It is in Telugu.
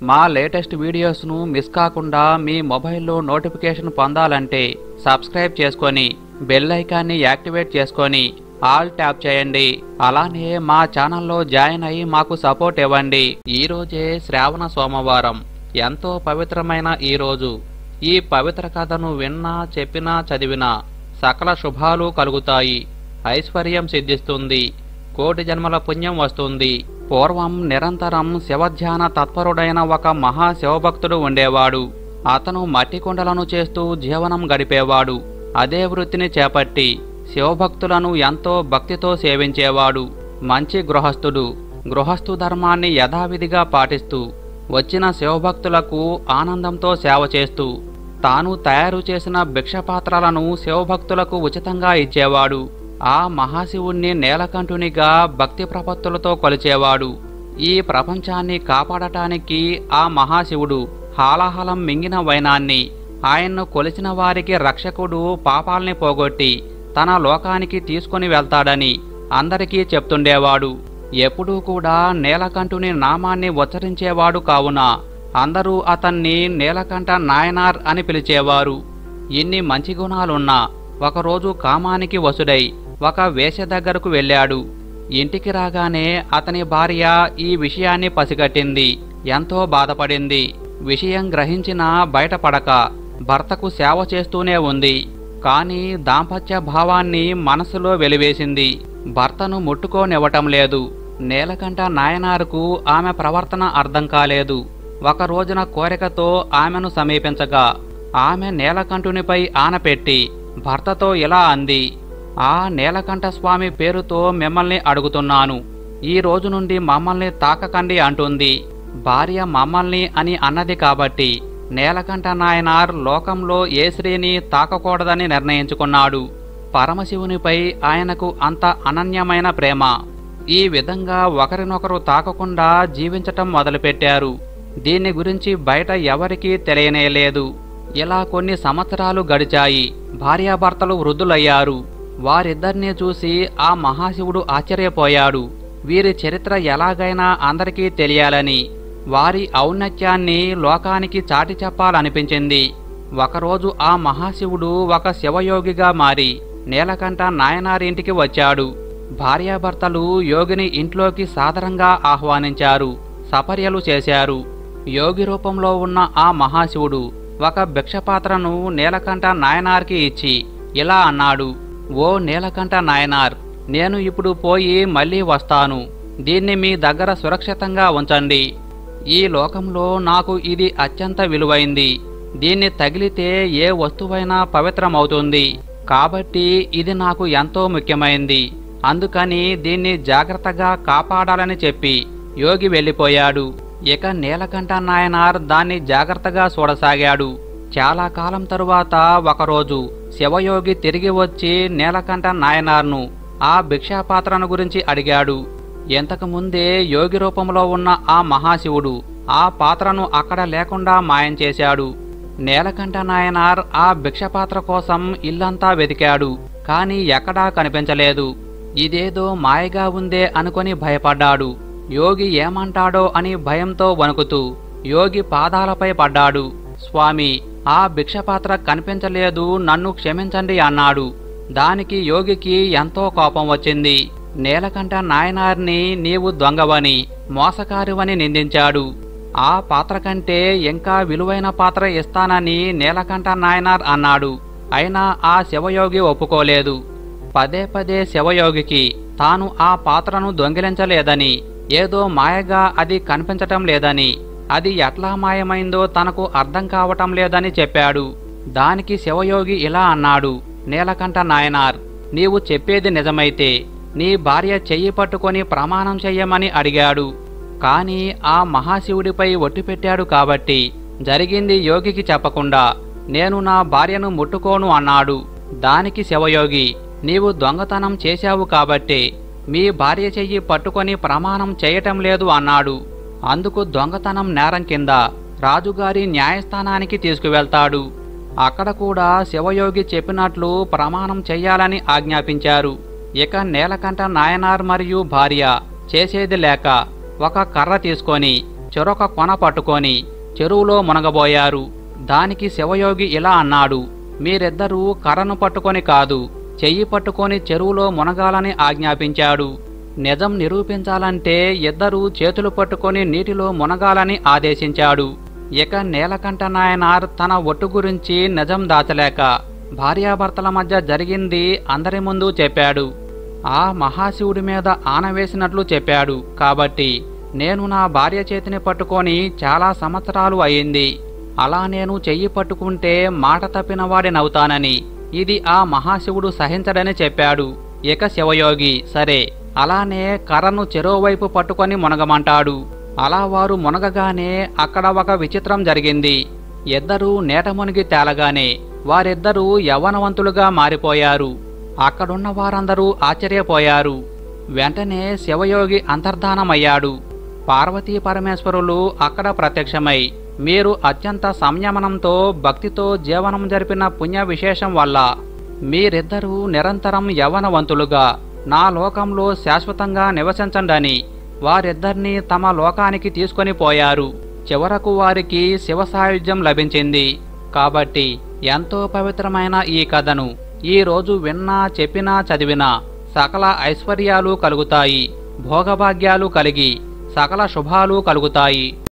మా లేటెస్ట్ వీడియోస్ను మిస్ కాకుండా మీ మొబైల్లో నోటిఫికేషన్ పొందాలంటే సబ్స్క్రైబ్ చేసుకొని బెల్ ఐకాన్ని యాక్టివేట్ చేసుకొని ఆల్ ట్యాప్ చేయండి అలానే మా ఛానల్లో జాయిన్ అయ్యి మాకు సపోర్ట్ ఇవ్వండి ఈ రోజే శ్రావణ సోమవారం ఎంతో పవిత్రమైన ఈ రోజు ఈ పవిత్ర కథను విన్నా చెప్పినా చదివినా సకల శుభాలు కలుగుతాయి ఐశ్వర్యం సిద్ధిస్తుంది కోటి జన్మల పుణ్యం వస్తుంది పూర్వం నిరంతరం శివధ్యాన తత్పరుడైన ఒక మహా శివభక్తుడు ఉండేవాడు అతను మట్టి కుండలను చేస్తూ జీవనం గడిపేవాడు అదే వృత్తిని చేపట్టి శివభక్తులను ఎంతో భక్తితో సేవించేవాడు మంచి గృహస్థుడు గృహస్థు ధర్మాన్ని యథావిధిగా పాటిస్తూ వచ్చిన శివభక్తులకు ఆనందంతో సేవ చేస్తూ తాను తయారు చేసిన భిక్షపాత్రలను శివభక్తులకు ఉచితంగా ఇచ్చేవాడు ఆ మహాశివుణ్ణి నేలకంఠునిగా భక్తి ప్రపత్తులతో కొలిచేవాడు ఈ ప్రపంచాన్ని కాపాడటానికి ఆ మహాశివుడు హాలాహలం మింగిన వైనాన్ని ఆయన్ను కొలిచిన వారికి రక్షకుడు పాపాల్ని పోగొట్టి తన లోకానికి తీసుకొని వెళ్తాడని అందరికీ చెప్తుండేవాడు ఎప్పుడూ కూడా నీలకంఠుని నామాన్ని ఉచ్చరించేవాడు కావున అందరూ అతన్ని నీలకంఠ నాయనార్ అని పిలిచేవారు ఇన్ని మంచి గుణాలున్నా ఒకరోజు కామానికి వసుడై ఒక వేష దగ్గరకు వెళ్ళాడు ఇంటికి రాగానే అతని భార్య ఈ విషయాన్ని పసిగట్టింది ఎంతో బాధపడింది విషయం గ్రహించినా బయటపడక భర్తకు సేవ చేస్తూనే ఉంది కానీ దాంపత్య భావాన్ని మనసులో వెలివేసింది భర్తను ముట్టుకోనివ్వటం లేదు నేలకంట నాయనారుకు ఆమె ప్రవర్తన అర్థం కాలేదు ఒక రోజున కోరికతో ఆమెను సమీపించగా ఆమె నేలకంఠునిపై ఆనపెట్టి భర్తతో ఇలా అంది ఆ నీలకంఠ స్వామి పేరుతో మిమ్మల్ని అడుగుతున్నాను ఈ రోజు నుండి మమ్మల్ని తాకకండి అంటుంది భార్య మమ్మల్ని అని అన్నది కాబట్టి నీలకంఠ నాయనార్ లోకంలో ఏ స్త్రీని తాకకూడదని నిర్ణయించుకున్నాడు పరమశివునిపై ఆయనకు అంత అనన్యమైన ప్రేమ ఈ విధంగా ఒకరినొకరు తాకకుండా జీవించటం మొదలుపెట్టారు దీని గురించి బయట ఎవరికీ తెలియనేలేదు ఇలా కొన్ని సంవత్సరాలు గడిచాయి భార్యాభర్తలు వృద్ధులయ్యారు వారిద్దరినీ చూసి ఆ మహాశివుడు ఆశ్చర్యపోయాడు వీరి చరిత్ర ఎలాగైనా అందరికీ తెలియాలని వారి ఔన్నత్యాన్ని లోకానికి చాటి చెప్పాలనిపించింది ఒకరోజు ఆ మహాశివుడు ఒక శివయోగిగా మారి నీలకంఠ నాయనారింటికి వచ్చాడు భార్యాభర్తలు యోగిని ఇంట్లోకి సాదరంగా ఆహ్వానించారు సపర్యలు చేశారు యోగి రూపంలో ఉన్న ఆ మహాశివుడు ఒక భిక్షపాత్రను నీలకంఠ నాయనార్కి ఇచ్చి ఇలా అన్నాడు ఓ నీలకంఠ నాయనార్ నేను ఇప్పుడు పోయి మళ్ళీ వస్తాను దీన్ని మీ దగ్గర సురక్షితంగా ఉంచండి ఈ లోకంలో నాకు ఇది అత్యంత విలువైంది దీన్ని తగిలితే ఏ వస్తువైనా పవిత్రమవుతుంది కాబట్టి ఇది నాకు ఎంతో ముఖ్యమైంది అందుకని దీన్ని జాగ్రత్తగా కాపాడాలని చెప్పి యోగి వెళ్ళిపోయాడు ఇక నీలకంఠ నాయనార్ దాన్ని జాగ్రత్తగా చూడసాగాడు చాలా కాలం తరువాత ఒకరోజు శివయోగి తిరిగి వచ్చి నీలకంఠ నాయనార్ను ఆ భిక్షాపాత్రను గురించి అడిగాడు ఇంతకుముందే యోగి రూపంలో ఉన్న ఆ మహాశివుడు ఆ పాత్రను అక్కడ లేకుండా మాయం చేశాడు నీలకంఠ నాయనార్ ఆ భిక్షపాత్ర కోసం ఇల్లంతా వెతికాడు కాని ఎక్కడా కనిపించలేదు ఇదేదో మాయగా ఉందే అనుకొని భయపడ్డాడు యోగి ఏమంటాడో అని భయంతో వణుకుతూ యోగి పాదాలపై పడ్డాడు స్వామి ఆ భిక్షపాత్ర కనిపించలేదు నన్ను క్షమించండి అన్నాడు దానికి యోగికి ఎంతో కోపం వచ్చింది నీలకంఠ నాయనార్ని నీవు దొంగవని మోసకారువని నిందించాడు ఆ పాత్ర కంటే ఇంకా విలువైన పాత్ర ఇస్తానని నీలకంఠ నాయనార్ అన్నాడు అయినా ఆ శివయోగి ఒప్పుకోలేదు పదే పదే శివయోగికి తాను ఆ పాత్రను దొంగిలించలేదని ఏదో మాయగా అది కనిపించటం లేదని అది ఎట్లా మాయమైందో తనకు అర్థం కావటం లేదని చెప్పాడు దానికి శివయోగి ఇలా అన్నాడు నీలకంఠ నాయనార్ నీవు చెప్పేది నిజమైతే నీ భార్య చెయ్యి పట్టుకొని ప్రమాణం చెయ్యమని అడిగాడు కాని ఆ మహాశివుడిపై ఒట్టు పెట్టాడు కాబట్టి జరిగింది యోగికి చెప్పకుండా నేను నా భార్యను ముట్టుకోను అన్నాడు దానికి శివయోగి నీవు దొంగతనం చేశావు కాబట్టే మీ భార్య చెయ్యి పట్టుకొని ప్రమాణం చేయటం లేదు అన్నాడు అందుకు దొంగతనం నేరం కింద రాజుగారి న్యాయస్థానానికి తీసుకువెళ్తాడు అక్కడ కూడా శివయోగి చెప్పినట్లు ప్రమాణం చెయ్యాలని ఆజ్ఞాపించారు ఇక నీలకంఠ నాయనార్ మరియు భార్య చేసేది లేక ఒక కర్ర తీసుకొని చెరొక కొన పట్టుకొని చెరువులో మునగబోయారు దానికి శివయోగి ఇలా అన్నాడు మీరిద్దరూ కర్రను పట్టుకొని కాదు చెయ్యి పట్టుకొని చెరువులో మునగాలని ఆజ్ఞాపించాడు నిజం నిరూపించాలంటే ఇద్దరూ చేతులు పట్టుకొని నీటిలో మునగాలని ఆదేశించాడు ఇక నీలకంఠ నాయనార్ తన ఒట్టు గురించి నిజం దాచలేక భార్యాభర్తల మధ్య జరిగింది అందరి ముందు చెప్పాడు ఆ మహాశివుడి మీద ఆనవేసినట్లు చెప్పాడు కాబట్టి నేను నా భార్య చేతిని పట్టుకొని చాలా సంవత్సరాలు అయింది అలా నేను చెయ్యి పట్టుకుంటే మాట తప్పిన వాడినవుతానని ఇది ఆ మహాశివుడు సహించడని చెప్పాడు ఇక శివయోగి సరే అలానే కర్రను చెరోవైపు పట్టుకొని మునగమంటాడు అలా వారు మునగగానే అక్కడ ఒక విచిత్రం జరిగింది ఇద్దరూ నేట మునిగి తేలగానే వారిద్దరూ యవ్వనవంతులుగా మారిపోయారు అక్కడున్న వారందరూ ఆశ్చర్యపోయారు వెంటనే శివయోగి అంతర్ధానమయ్యాడు పార్వతీ పరమేశ్వరులు అక్కడ ప్రత్యక్షమై మీరు అత్యంత సంయమనంతో భక్తితో జీవనం జరిపిన పుణ్య విశేషం వల్ల మీరిద్దరూ నిరంతరం యవ్వనవంతులుగా నా లోకంలో శాశ్వతంగా నివసించండని వారిద్దరినీ తమ లోకానికి తీసుకొని పోయారు చివరకు వారికి శివ సాయుధ్యం లభించింది కాబట్టి ఎంతో పవిత్రమైన ఈ కథను ఈ రోజు విన్నా చెప్పినా చదివినా సకల ఐశ్వర్యాలు కలుగుతాయి భోగభాగ్యాలు కలిగి సకల శుభాలు కలుగుతాయి